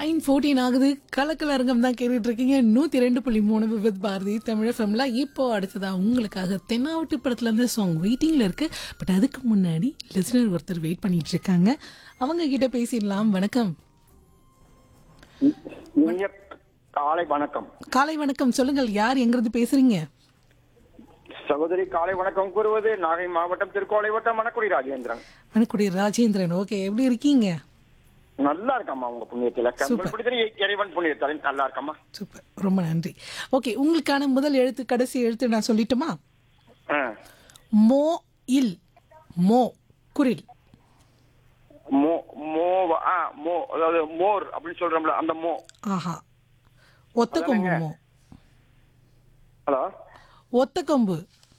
Nine fourteen ஆகுது கலக்கல அரங்கம் தான் கேட்டுட்டு இருக்கீங்க நூற்றி ரெண்டு புள்ளி மூணு வித் பாரதி தமிழ் ஃபெம்ல இப்போ அடுத்ததா உங்களுக்காக தென்னாவட்டு படத்துல இருந்து சாங் வெயிட்டிங்ல இருக்கு பட் அதுக்கு முன்னாடி லிசனர் ஒருத்தர் வெயிட் பண்ணிட்டு இருக்காங்க அவங்க கிட்ட பேசிடலாம் வணக்கம் இனிய காலை வணக்கம் காலை வணக்கம் சொல்லுங்கள் யார் எங்கிருந்து பேசுறீங்க சகோதரி காலை வணக்கம் கூறுவது நாகை மாவட்டம் திருக்கோளை வட்டம் மணக்குடி ராஜேந்திரன் வணக்குடி ராஜேந்திரன் ஓகே எப்படி இருக்கீங்க நல்லா இருக்கம்மா உங்க புண்ணியத்துல கம்பல்படுத்தி இறைவன் புண்ணியத்தால நல்லா இருக்கம்மா சூப்பர் ரொம்ப நன்றி ஓகே உங்களுக்கான முதல் எழுத்து கடைசி எழுத்து நான் சொல்லட்டுமா ஆ. மோ இல் மோ குரில் மோ மோ ஆ மோ அதாவது மோர் அப்படின்னு சொல்றோம்ல அந்த மோ ஆஹா ஒத்த கொம்பு மோ ஹலோ ஒத்த கொம்பு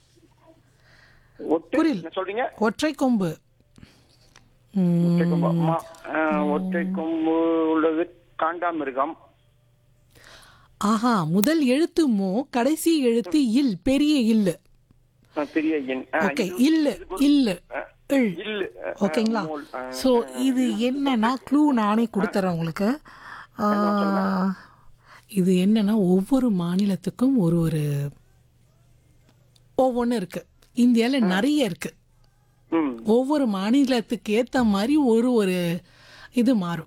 ஒற்றை குரில். என்ன சொல்றீங்க ஒற்றை கொம்பு ம், ஒற்றை கொம்பு அம்மா, ஆ, ஒற்றை கொம்பு உள்ளது காண்டாமிருகம் ஆஹா முதல் எழுத்து மோ கடைசி எழுத்து இல் பெரிய இல்லு ஆ, பெரிய எண் ஆ, ஓகே இது- இல்லு இல்லு இல் இல்லு ஆ, ஓகேங்களா மோல், ஆ. ஸோ இது என்னன்னா க்ளூ நானே கொடுத்துறேன் உங்களுக்கு ஆ, இது என்னன்னா ஒவ்வொரு மாநிலத்துக்கும் ஒரு ஒரு ஒவ்வொன்று இருக்கு இந்தியாவில் நிறைய இருக்கு ம் ஒவ்வொரு மாநிலத்துக்கு ஏற்ற மாதிரி ஒரு ஒரு இது மாறும்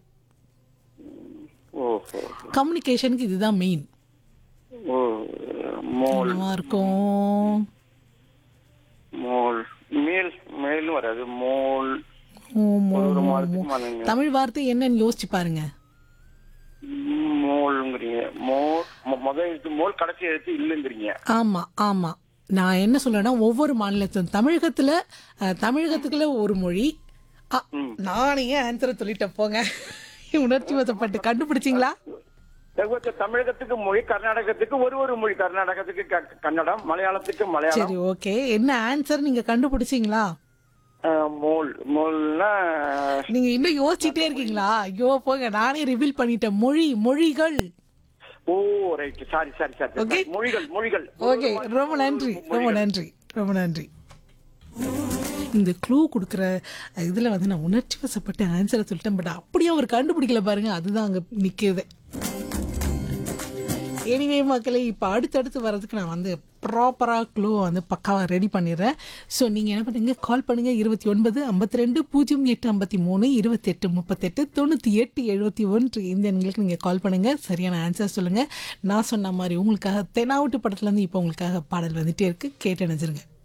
ஓஹோ கம்யூனிகேஷனுக்கு இதுதான் மெயின் ஓ மோல் என்னவா இருக்கும் மோல் மேல் மேலும் வராது மோல் ஓ, மோ, ஒரு மோ, மாதத்துக்கு மோ. மாதங்க தமிழ் வார்த்தை என்னன்னு யோசிச்சு பாருங்க மோல்ங்கிறீங்க மோல் மொ- முதல் எழுத்து மோல் கடைசி எழுத்து இல்லைங்கிறீங்க ஆமா ஆமா நான் என்ன சொல்றேன்னா ஒவ்வொரு மாநிலத்திலும் தமிழகத்துல அஹ், தமிழகத்துக்குள்ள ஒரு மொழி அ, நானே ஆன்சரை சொல்லிட்டேன் போங்க உணர்ச்சி வசப்பட்டு கண்டுபிடிச்சிங்களா தகுந்த தமிழகத்துக்கு மொழி கர்நாடகத்துக்கு ஒரு ஒரு மொழி கர்நாடகத்துக்கு க- கன்னடம் மலையாளத்துக்கு மலையாளம் சரி ஓகே என்ன ஆன்சர் நீங்க கண்டுபிடிச்சிங்களா அஹ், மோல் மோல்னா நீங்க இன்னும் யோசிச்சுட்டே இருக்கீங்களா ஐயோ போங்க நானே ரிவீல் பண்ணிட்டேன் மொழி மொழிகள் oh right sorry sorry sorry Okay. மொழிகள் மொழிகள் ஓகே ரொம்ப நன்றி ரொம்ப நன்றி ரொம்ப நன்றி இந்த க்ளூ கொடுக்குற இதில் வந்து நான் உணர்ச்சி வசப்பட்டு ஆன்சரை சொல்லிட்டேன் பட் அப்படியே அவர் கண்டுபிடிக்கல பாருங்க அதுதான் அங்கே நிற்குது எனிவே மக்களே இப்போ அடுத்தடுத்து வர்றதுக்கு நான் வந்து ப்ராப்பராக க்ளூ வந்து பக்காவாக ரெடி பண்ணிடுறேன் ஸோ நீங்கள் என்ன பண்ணுங்க கால் பண்ணுங்கள் இருபத்தி ஒன்பது ஐம்பத்தி ரெண்டு பூஜ்ஜியம் எட்டு ஐம்பத்தி மூணு இருபத்தெட்டு முப்பத்தெட்டு தொண்ணூற்றி எட்டு எழுபத்தி ஒன்று இந்த எண்களுக்கு நீங்கள் கால் பண்ணுங்கள் சரியான ஆன்சர் சொல்லுங்கள் நான் சொன்ன மாதிரி உங்களுக்காக தெனாவட்டு படத்துலேருந்து இப்போ உங்களுக்காக பாடல் வந்துட்டே இருக்குது கேட்டு நினைச்சிருங்க